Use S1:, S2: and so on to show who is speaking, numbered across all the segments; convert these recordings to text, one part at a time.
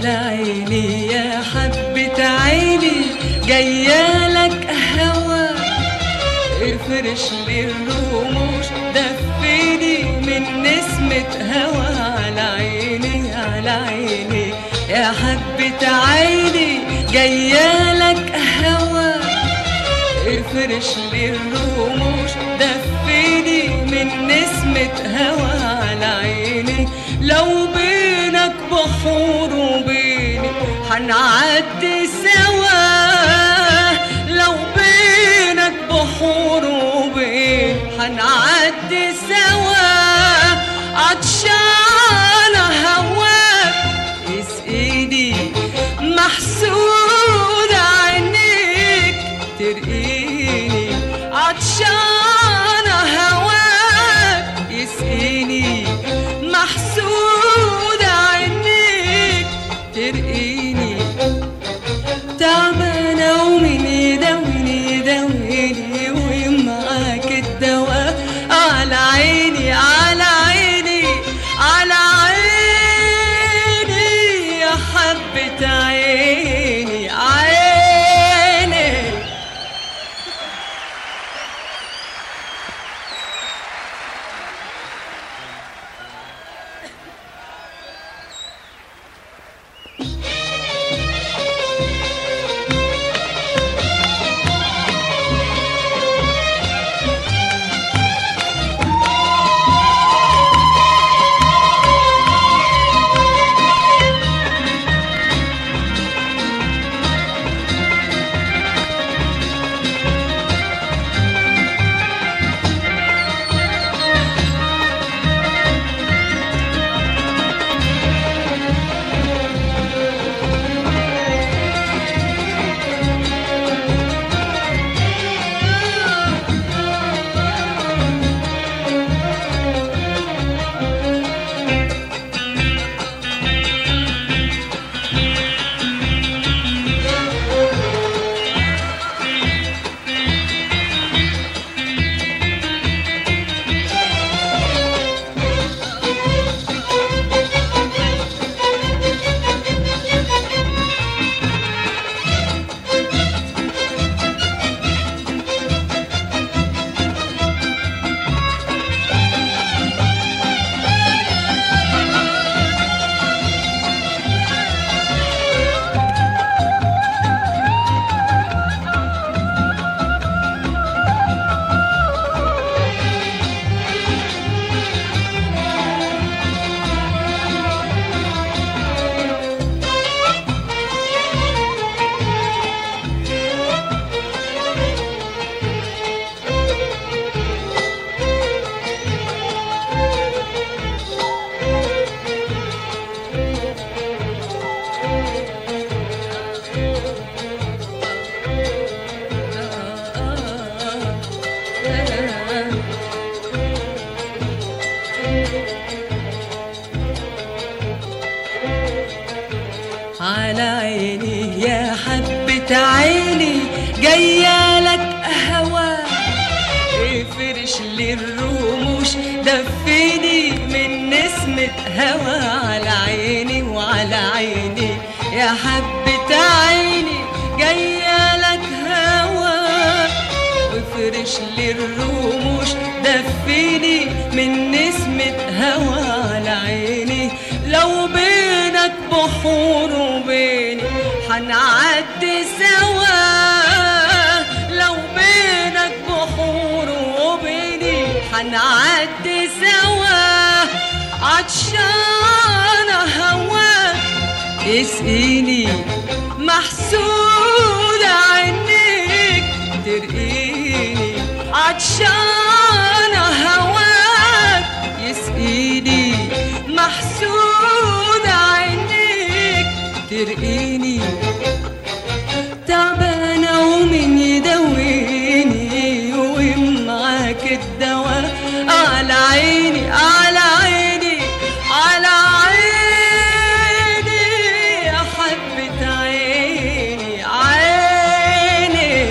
S1: على عيني يا حبة عيني جايالك هوا افرش لي الرموش دفيني من نسمة هوا على عيني على عيني يا حبة عيني جايالك هوا افرش لي الرموش دفيني من نسمة هوا على عيني لو بينك بحور وبيني هنعدي سوا لو بينك بحور وبيني هنعدي سوا عطشانة هواك اسقيني محسودة عينيك ترقيني عطشانة هواك يسقيني محسودة عينيك ترقيني تعبانة ومين يداويني يداويني ومعاك الدواء على عيني على عيني على عيني يا حبة عيني عيني على عيني يا حبة عيني جايالك هوا افرش لي الرموش دفيني من نسمة هوا على عيني وعلى عيني يا حبة عيني جايالك هوا وافرش لي الرموش دفيني من نسمة هوا على عيني لو بينك بحور وبيني هنعدي سوا لو بينك بحور وبيني هنعدي سوا عطشانة هواك اسقيني محسودة عينيك ترقيني عطشانة هواك يسقيني محسودة عينيك ترقيني تعبانة ومن يداويني ومعاك الدواء على عيني على عيني على عيني يا حبة عيني عيني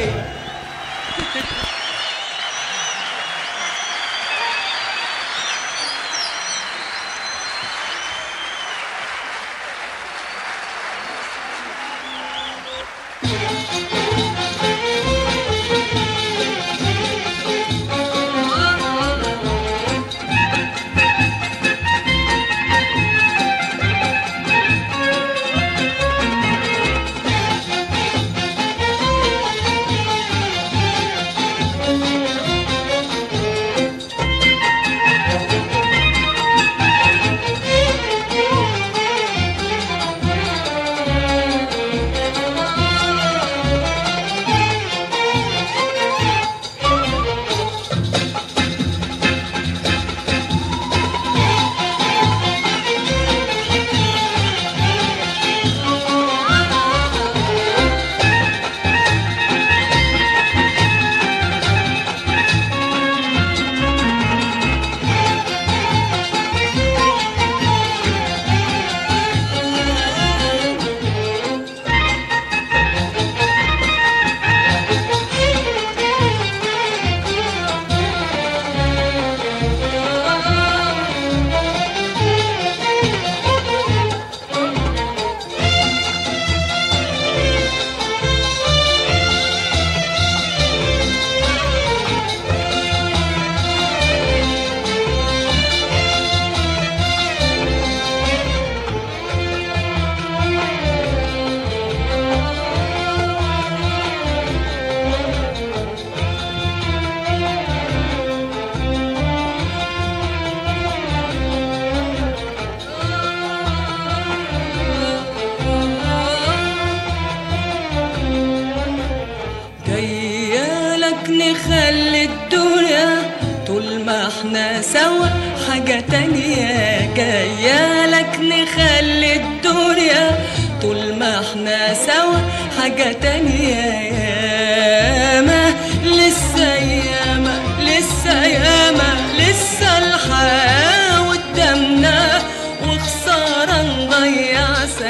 S1: طول ما احنا سوا حاجة تانية جاية لك نخلي الدنيا طول ما احنا سوا حاجة تانية ياما لسه ياما لسه ياما لسه الحياة قدامنا وخسارة نضيع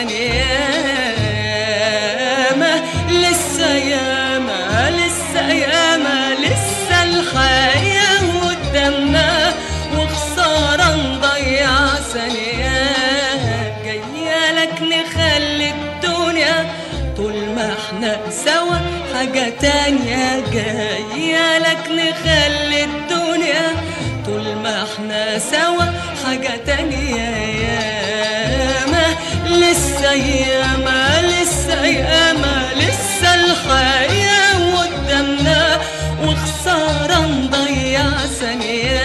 S1: ثانية لسه ياما لسه ياما لسه الحياة قدامنا وخسارة نضيع ثانية جاية لك نخلي الدنيا طول ما احنا سوا حاجة تانية جاية لك نخلي الدنيا طول ما احنا سوا حاجة تانية ياما لسه ياما لسه ياما لسه الحياة قدامنا وخسارة نضيع ثانية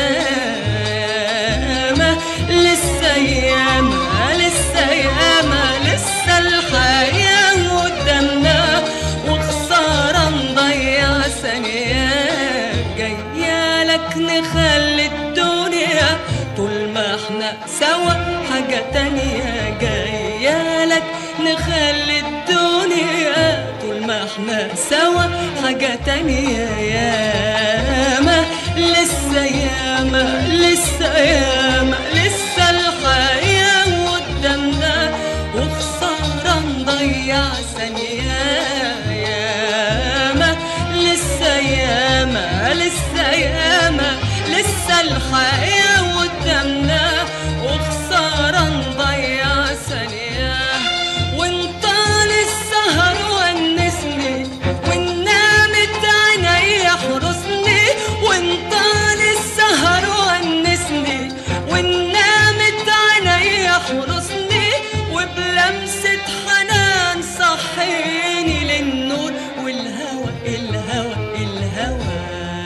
S1: ياما لسه ياما لسه ياما لسه الحياة قدامنا وخسارة نضيع ثانية جاية لك نخلي الدنيا طول ما احنا سوا حاجة تانية جاية لك نخلي الدنيا طول ما احنا سوا حاجة تانية ياما لسه ياما لسه ياما لسه الحياة قدامنا وخسارة نضيع ثانية ياما لسه ياما لسه ياما لسه الحياة قدامنا وخسارة نضيع ثانية وانت للسهر ونسني ونامت عيني حرسني وانت للسهر ونسني ونامت عيني حرسني وبلمسة حنان صحيني للنور والهوى الهوى الهوى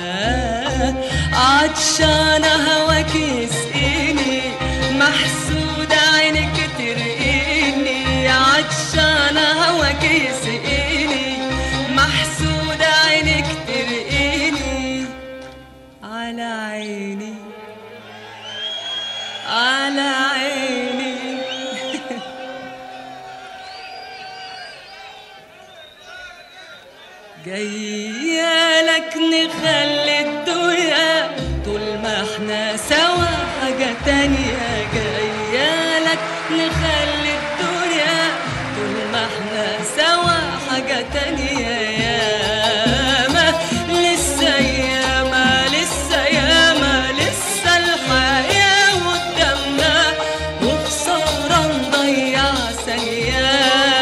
S1: عطشانة هواك يسقيني محسودة عينك ترقيني عطشانة هواك يسقيني محسودة عينك ترقيني على عيني على عيني جاية لك نخلي الدنيا طول ما احنا سوا حاجة تانية جاية لك نخلي الدنيا طول ما احنا سوا حاجة تانية ياما لسه ياما لسه ياما لسه الحياة قدامنا وخسارة نضيع ثانية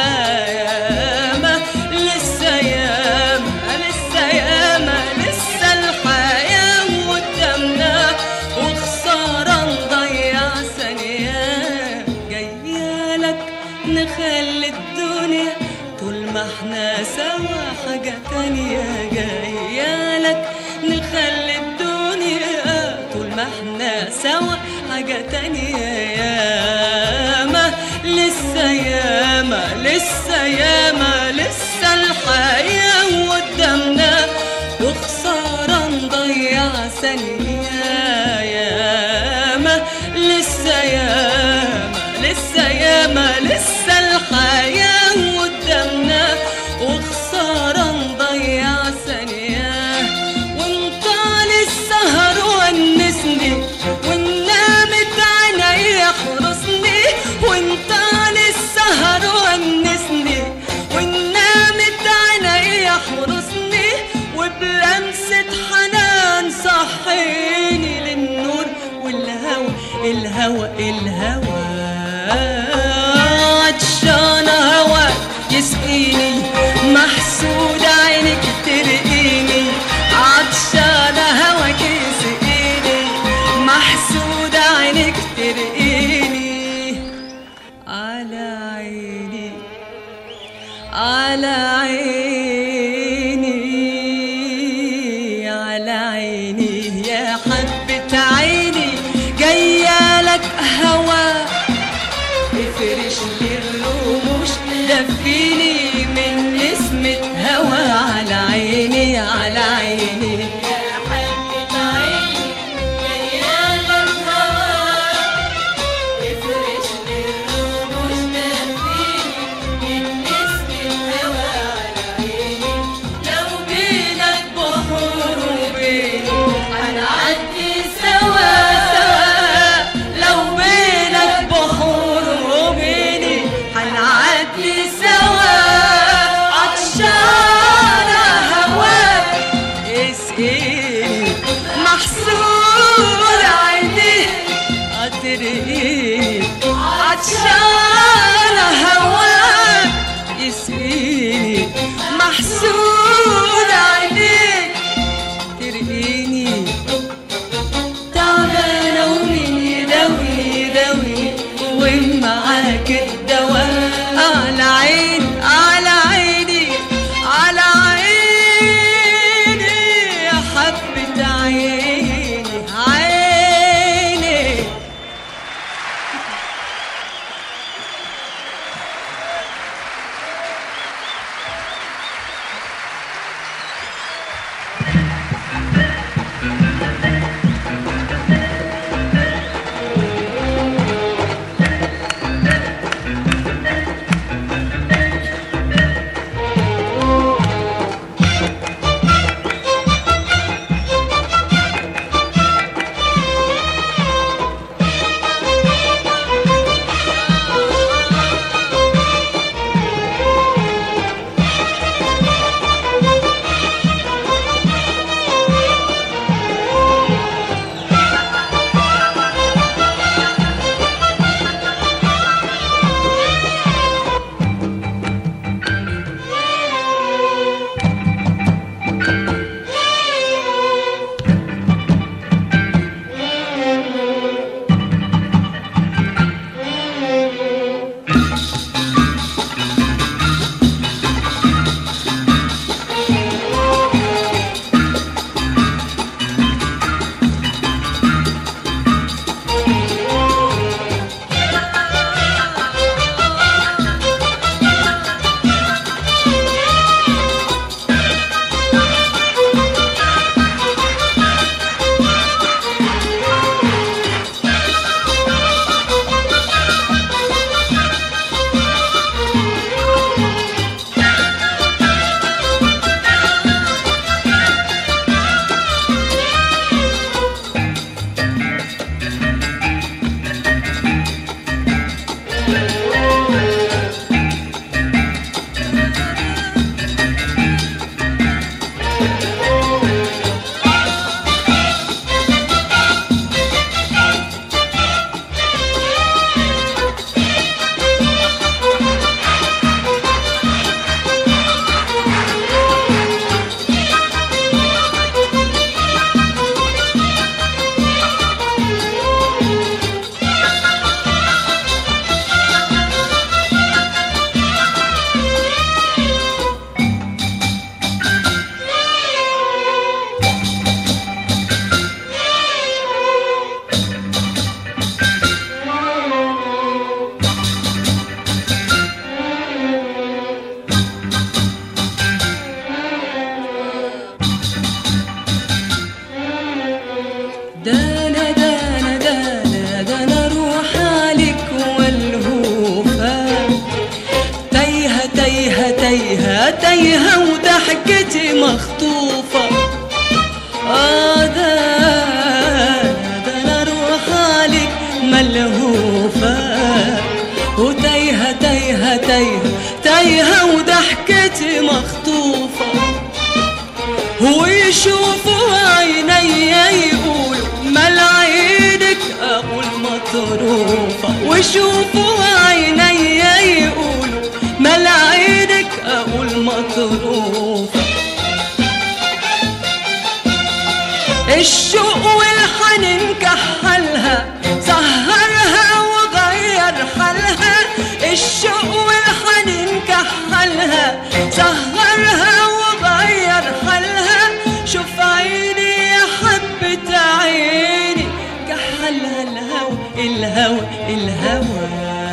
S1: ياما لسه ياما لسه ياما لسه الحياة قدامنا وخسارة نضيع ثانية جاية لك نخلي الدنيا طول ما احنا سوا حاجة تانية جاية لك نخلي الدنيا طول ما احنا سوا حاجة تانية ياما لسه ياما لسه ياما لسه الحياة قدامنا وخسارة نضيع ثانية ياما لسه ياما لسه ياما لسه الحياة قدامنا وخسارة نضيع ثانية وانت للسهر ونسني ونامت عيني حرسني وانت للسهر ونسني ونامت عيني حرسني وبلمسة حنان صحيني للنور والهوى الهوى الهوى عطشانة هواك يسقيني محسودة عينك ترقيني عطشانة هواك يسقيني محسودة عينك ترقيني على عيني على عيني على عيني يا حبة عيني جاية لك هوا في معاك الدواء على عيني على عيني على عيني يا حبة عيني عيني دانا دانا دانا دانا روح عليك والهوفة تايهة تايهة تايهة تايهة وضحكتي مخطوفة آه دانا دانا روح عليك ملهوفة وتايهة تايهة تايهة تايهة وضحكتي مخطوفة ويشوفوا عيني يقولوا مال عينك اقول مطروفة ويشوفوا عيني يقولوا مال عينك اقول مطروفة الشوق والحنين كحلها سهرها وغير حالها الشوق والحنين كحلها سهرها وغير حالها شوف عيني يا حبة عيني كحلها الهوى الهوى الهوى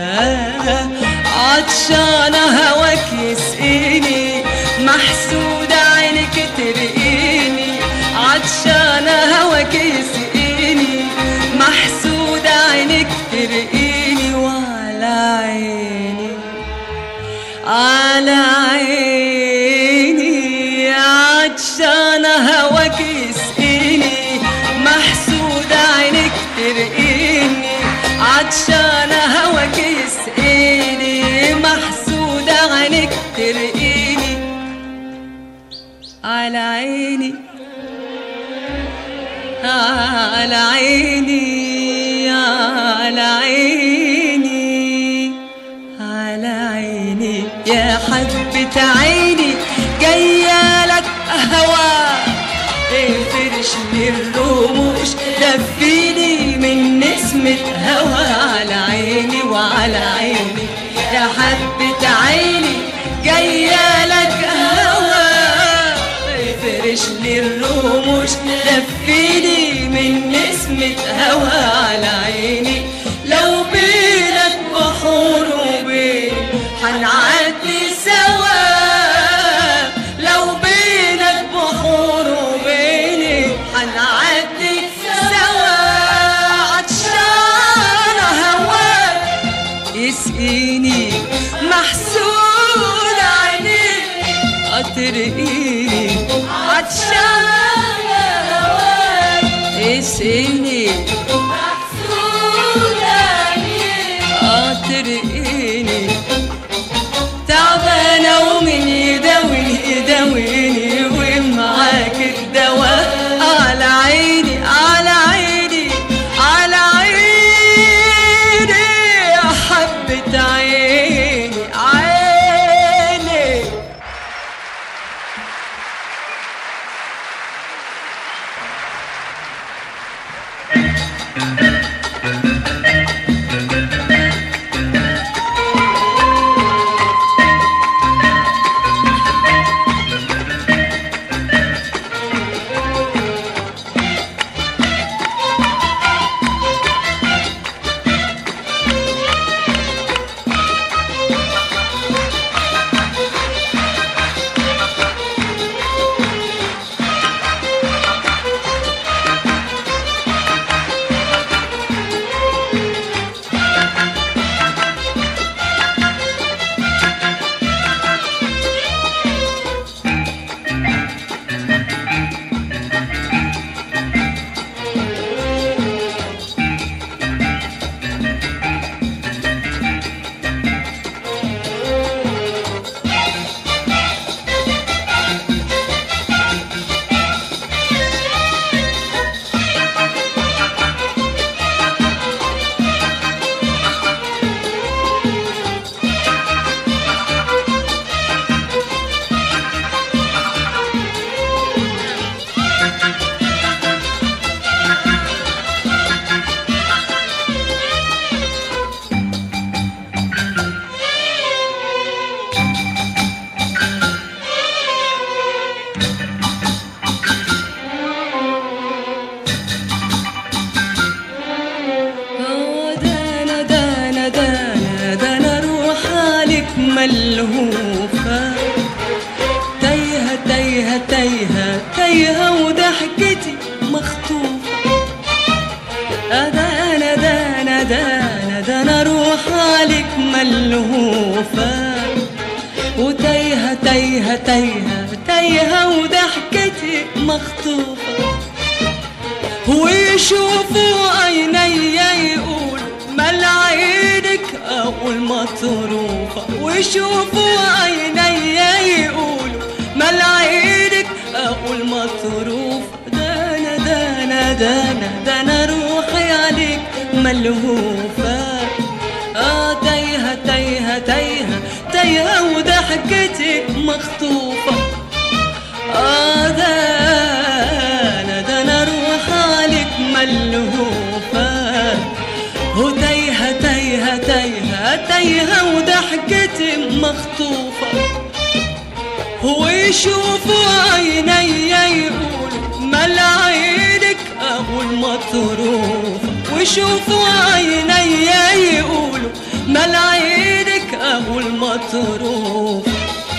S1: عطشانة هواك يسقيني محسودة عينك ترقيني عطشانة هواك يسقيني محسودة عينك ترقيني وعلى عيني على عيني عطشانة هواك يسقيني محسودة عينك ترقيني عطشانة هواك يسقيني محسودة عينك ترقيني على عيني على عيني على عيني على عيني يا حبة عيني جاية لك هوا افرش لي الرموش دفيني من نسمة هوا على عيني وعلى نسمة هوا على عيني لو بينك بحور وبين هنعدي سوا لو بينك بحور وبيني هنعدي سوا عطشان هواك يسقيني محسود عينيك أترقيني عطشان هواك يسقيني محسود عينيك أترقيني تعبانة ومن يداويني يداويني ومعاك الدواء على عيني على عيني على عيني يا حبة عيني عيني دانا دانا دانا دانا روح عليك ملهوفة تايهة تايهة تايهة تايهة وضحكتي مخطوفة دانا دانا دانا دانا روح عليك ملهوفة وتايهة تايهة تايهة تايهة وضحكتي مخطوفة ويشوفوا عيني يقول مال عينك اقول مطروفة ويشوفوا عيني يقولوا مال عينك اقول مطروفة دانا دانا دانا دانا روحي عليك ملهوفة اه تايهة تايهة تايهة تايهة وضحكتي مخطوفة آه ده أنا ده أنا روح عليك ملهوفة وتايهة تايهة تايهة تايهة وضحكتي مخطوفة ويشوفوا عيني يقولوا مال عينك أقول مطروفة ويشوفوا عيني يقولوا مال عينك أقول مطروفة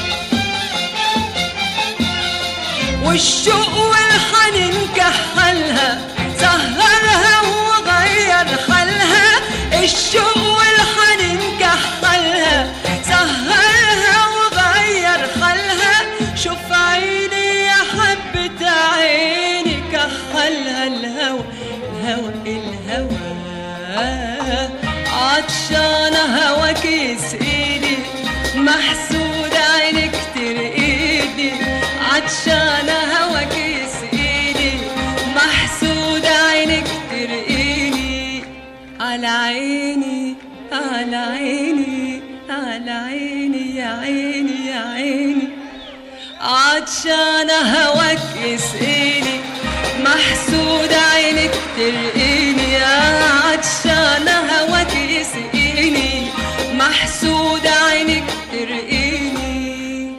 S1: والشوق والحنين كحلها سهرها وغير حالها الشوق والحنين كحلها سهرها وغير حالها شوف عيني يا حبة عيني كحلها الهوى الهوى الهوى عطشانة هواك يسقيني محسود عينك ترقيني عطشانة هواك يسقيني محسود عينك ترقيني على عيني على عيني على عيني يا عيني يا عيني عطشانة هواك يسقيني محسود عينك ترقيني يا عطشانة هواك يسقيني محسود عينك ترقيني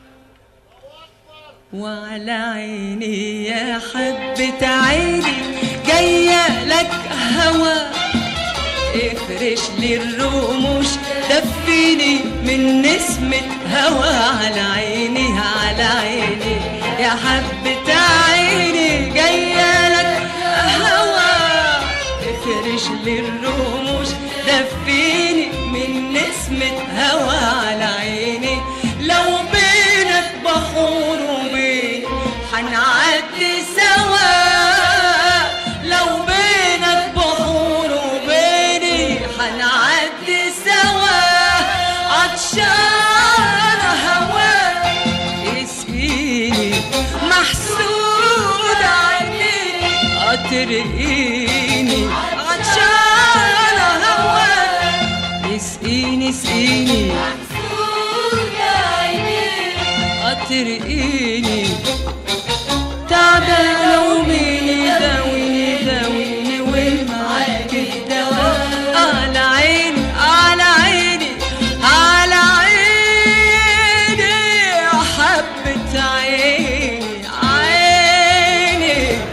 S1: وعلى عيني يا حبة عيني هوا افرش لي الرموش دفيني من نسمة هوا على عيني على عيني يا حبة عيني جاية لك هوا افرش لي الرموش دفيني من نسمة هوا على عيني لو بينك بحور وبيني هنعدي سوا لو بينك بحور وبيني هنعدي سوا عطشان هواك اسقيني محسود عينيك اترقيني عطشان هواك اسقيني اسقيني اترقيني تعبانة ومين يداويني داويني وين معاك الدواء على عيني على عيني على عيني يا حبة عيني عيني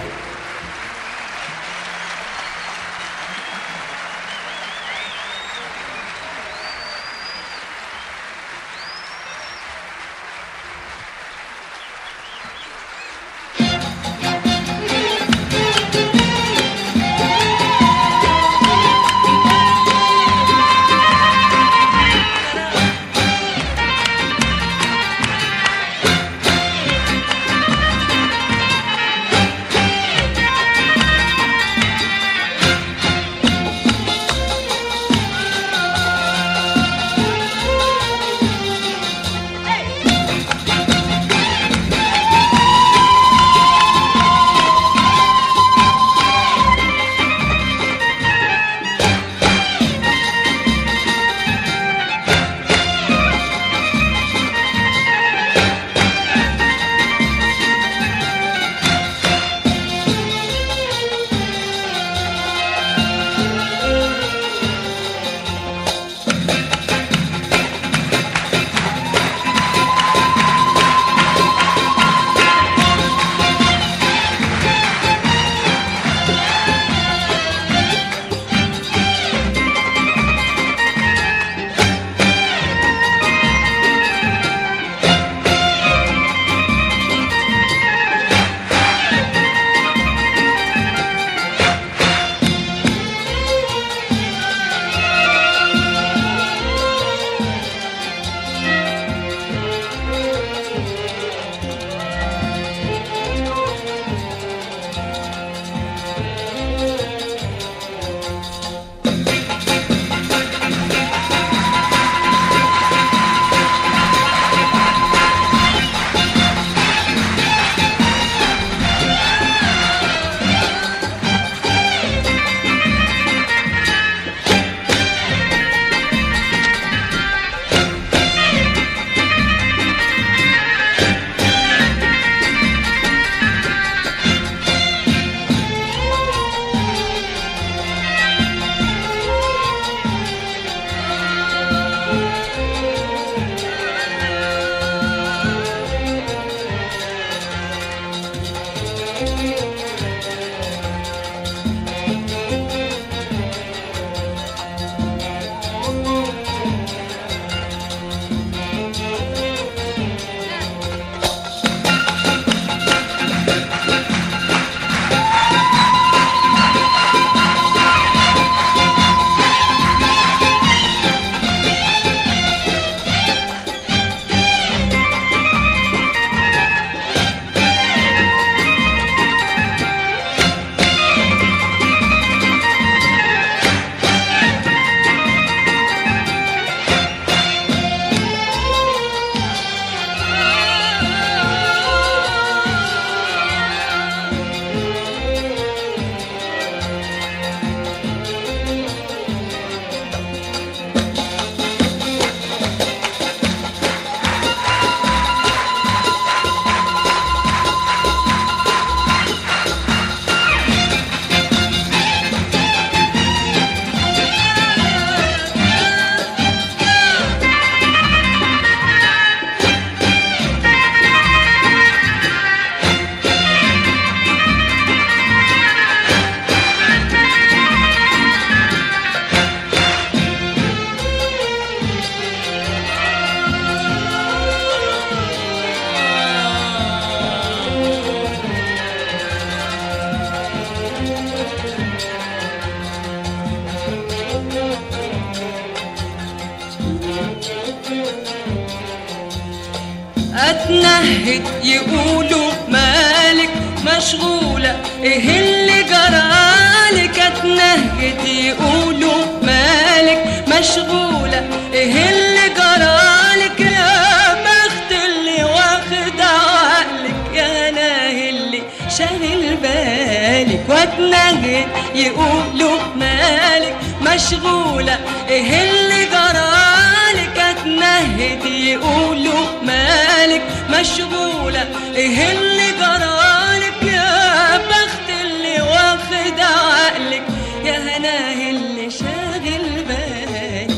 S1: اتنهد يقولوا مالك مشغولة ايه اللي جرالك اتنهد يقولوا مالك مشغولة ايه اللي جرالك يا بخت اللي واخد عقلك يا ناهي اللي شاغل بالك واتنهد يقولوا مالك مشغولة ايه اللي جرالك اتنهد يقولوا مالك مشغولة ايه اللي جرالك يا بخت اللي واخد عقلك يا هناه اللي شاغل بالك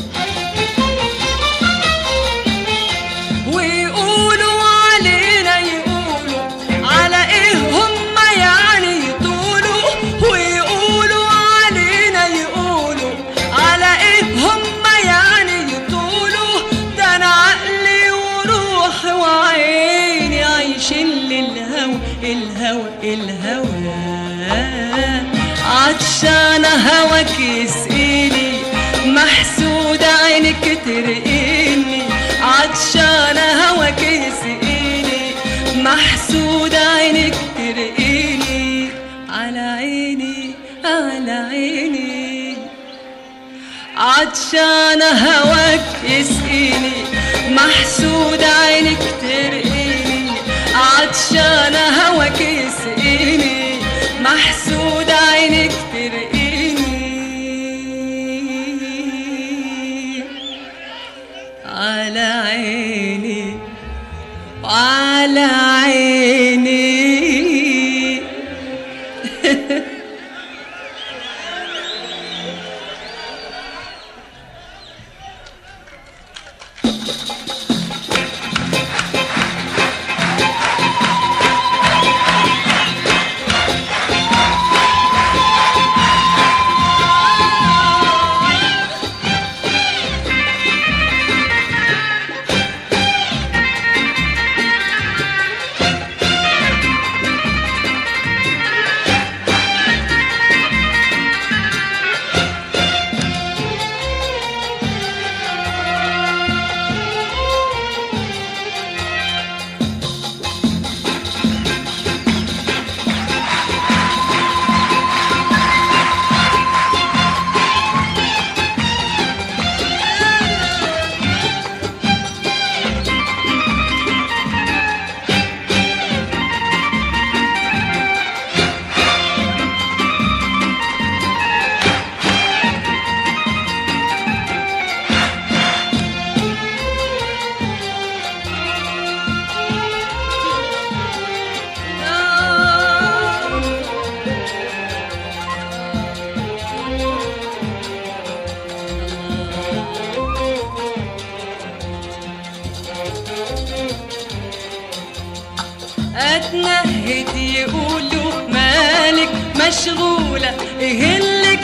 S1: ويقولوا علينا يقولوا على ايه هم يعني يطولوا ويقولوا علينا يقولوا على ايه هم يعني يطولوا ده انا عقلي وروحي وعيني عايشين للهوى الهوى الهوى عطشانة هواك يسقيني محسودة عينك ترقيني عطشانة هواك يسقيني محسودة عينك ترقيني على عيني على عيني عطشانة هواك يسقيني محسودة عينك ترقيني عطشانة هواك يسقيني محسودة عينك ترقيني على عيني وعلى عيني اتنهد يقولوا مالك مشغولة ايه اللي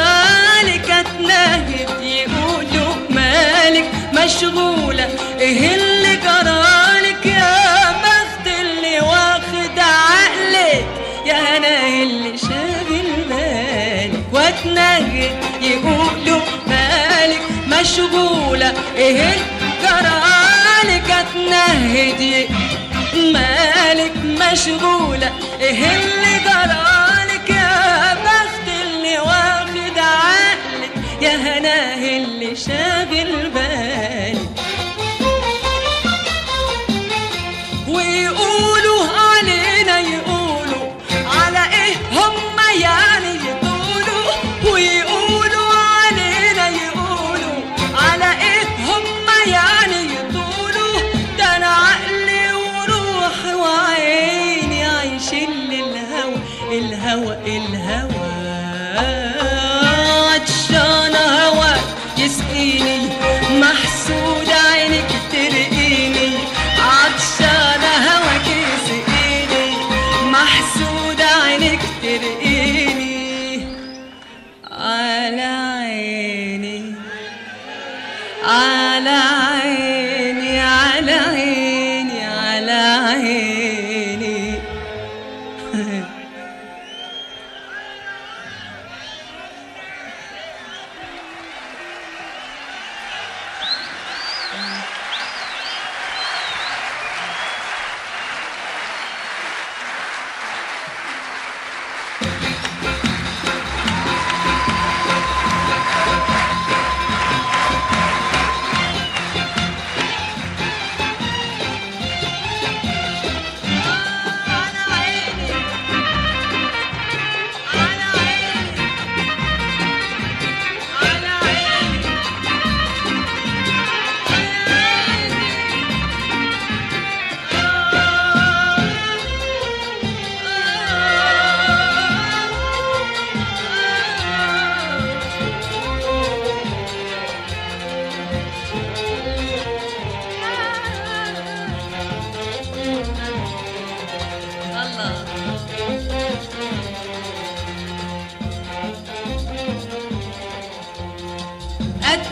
S1: جرالك اتنهد يقولوا مالك مشغولة ايه اللي جرالك يا بخت اللي واخد عقلك يا انا اللي شاغل بالك واتنهد يقولوا مالك مشغولة ايه اللي جرالك اتنهد يقولوا مالك مشغولة ايه اللي جرالك يا بخت اللي واخد عقلك يا هناه اللي شاغل بالك ويقولوا علينا يقولوا على ايه هم يعني يقولوا ويقولوا علينا يقولوا على ايه هم يعني يطولوا ده انا عقلي وروحي وعيني عايشين للهوى الهوى الهوى عطشانة هوا يسقيني محسود عينك ترقيني عطشانة هواك يسقيني محسود عينك ترقيني على عيني على عيني على عيني على عيني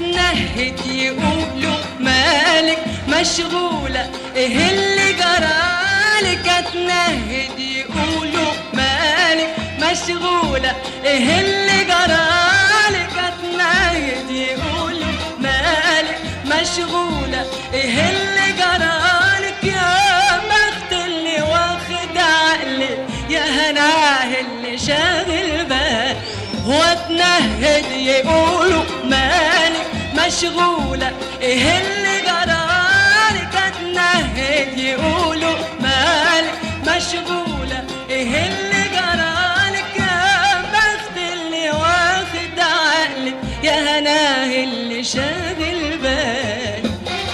S1: اتنهد يقولوا مالك مشغولة ايه اللي جرالك اتنهد يقولوا مالك مشغولة ايه اللي جرالك اتنهد يقولوا مالك مشغولة ايه اللي جرالك يا بخت اللي واخد عقلي يا هناه اللي شاغل بال واتنهد يقولوا مالك مشغولة ايه اللي جرالك اتنهد يقولوا مالك مشغولة ايه اللي جرالك يا بخت اللي واخد عقلك يا هناه اللي شاغل بالك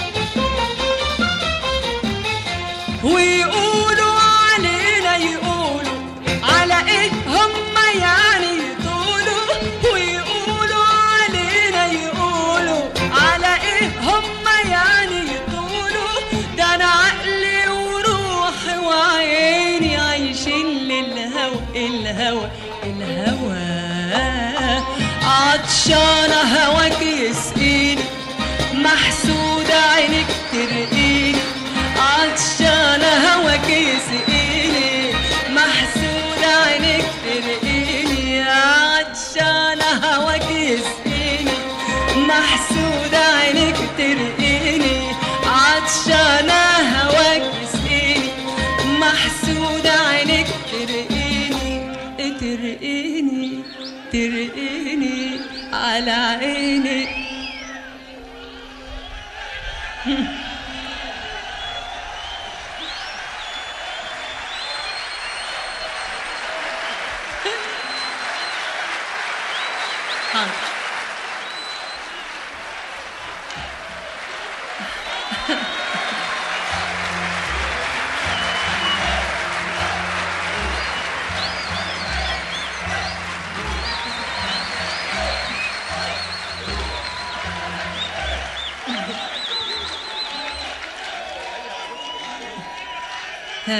S1: ويقولوا علينا يقولوا على ايه هم يعني يطولوا ويقولوا علينا يقولوا على ايه هم يعني يطولوا ده انا عقلي وروحي وعيني عايشين للهوى الهوى الهوى عطشانة هواك يسقيني محسودة عينك ترقيني عطشانة هواك يسقيني محسودة عينك ترقيني عطشانة هواك يسقيني محسودة عينك ترقيني عطشانة هواك يسقيني محسودة عينك ترقيني ترقيني ترقيني على عيني حاضر ها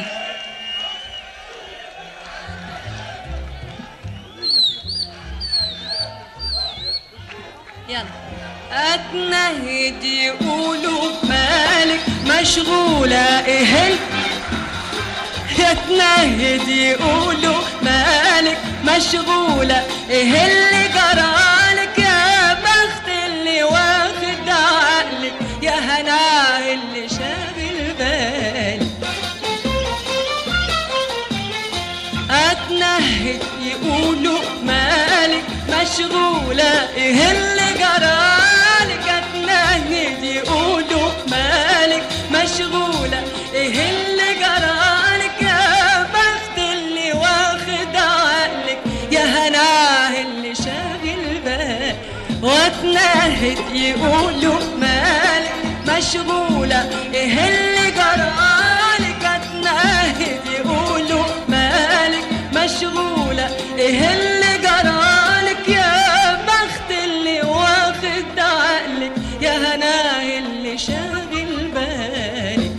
S1: يلا اتنهد يقولوا مالك مشغولة ايه ال- اتنهد يقولوا مالك مشغولة ايه اللي جرالك يا بخت اللي واخد عقلك يا هناه اللي شاغل بالك اتنهد يقولوا مالك مشغولة ايه اللي جرالك اتنهد يقولوا مالك مشغولة ايه اللي جرالك يا بخت اللي واخد عقلك يا هناه اللي شاغل بالك واتنهد يقولوا مالك مشغولة ايه اللي جرالك اتنهد يقولوا مالك مشغولة ايه اللي جرالك يا بخت اللي واخد عقلك يا هناه اللي شاغل بالك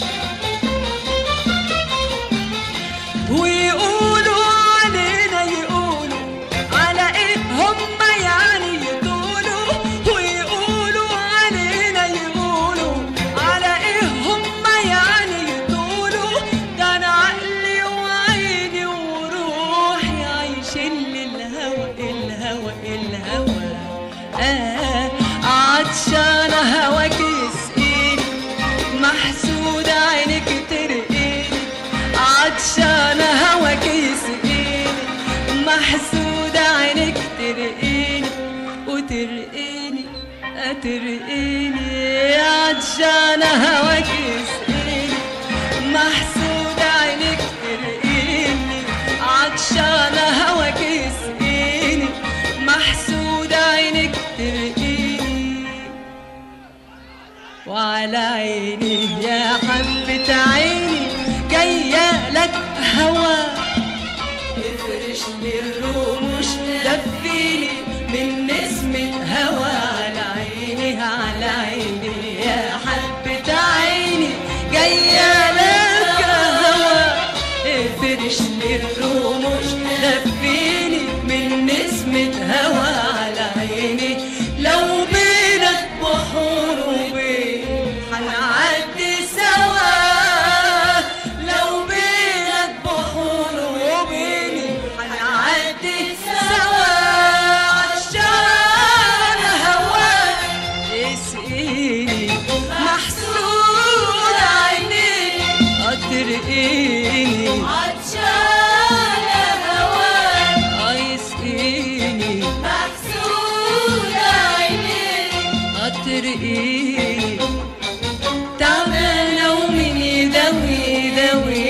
S1: ويقولوا علينا يقولوا على ايه هم يعني يطولوا ويقولوا علينا يقولوا على ايه هم يعني يطولوا ده انا عقلي وعيني وروحي عايشين للهوى الهوى الهوى آه عطشانة هواك يسقيني محسودة عينك ترقيني عطشانة هواك يسقيني محسودة عينك ترقيني وترقيني أترقيني عطشانة هواك يسقيني محسودة عينك ترقيني عطشانة هواك يسقيني محسودة عينك ترقيني وعلى عيني يا حبة عيني جاية لك هوا افرش لي الرموش دفيني من نسمة هوا على عيني على عيني يا حبة عيني جاية لك هوا افرش لي الرموش دفيني من نسمة هوا على عيني لو بينك تسقيني محسود عينيك ترقيني
S2: عطشانة هواك
S1: اه يسقيني
S2: محسودة عينيك
S1: ترقيني تعبانة ومين يداوي يداوي